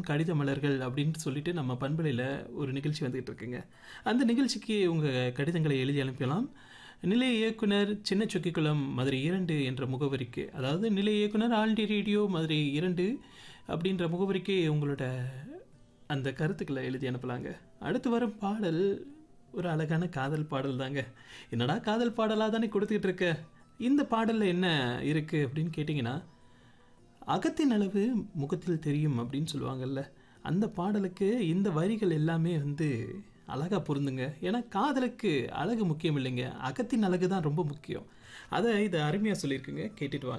கடித மலர்கள் அப்படின்னு சொல்லிட்டு நம்ம பண்பலையில் ஒரு நிகழ்ச்சி வந்துகிட்டு இருக்குங்க அந்த நிகழ்ச்சிக்கு உங்கள் கடிதங்களை எழுதி அனுப்பலாம் நிலைய இயக்குனர் சின்ன சொக்கிக்குளம் மதுரை இரண்டு என்ற முகவரிக்கு அதாவது நிலைய இயக்குனர் ஆல்டி ரேடியோ மதுரை இரண்டு அப்படின்ற முகவரிக்கு உங்களோட அந்த கருத்துக்களை எழுதி அனுப்பலாங்க அடுத்து வரும் பாடல் ஒரு அழகான காதல் பாடல் தாங்க என்னடா காதல் பாடலாக தானே கொடுத்துக்கிட்டு இருக்க இந்த பாடலில் என்ன இருக்குது அப்படின்னு கேட்டிங்கன்னா அகத்தின் அளவு முகத்தில் தெரியும் அப்படின்னு சொல்லுவாங்கல்ல அந்த பாடலுக்கு இந்த வரிகள் எல்லாமே வந்து அழகாக பொருந்துங்க ஏன்னா காதலுக்கு அழகு முக்கியம் இல்லைங்க அகத்தின் அழகு தான் ரொம்ப முக்கியம் அதை இதை அருமையாக சொல்லியிருக்குங்க கேட்டுட்டு வாங்க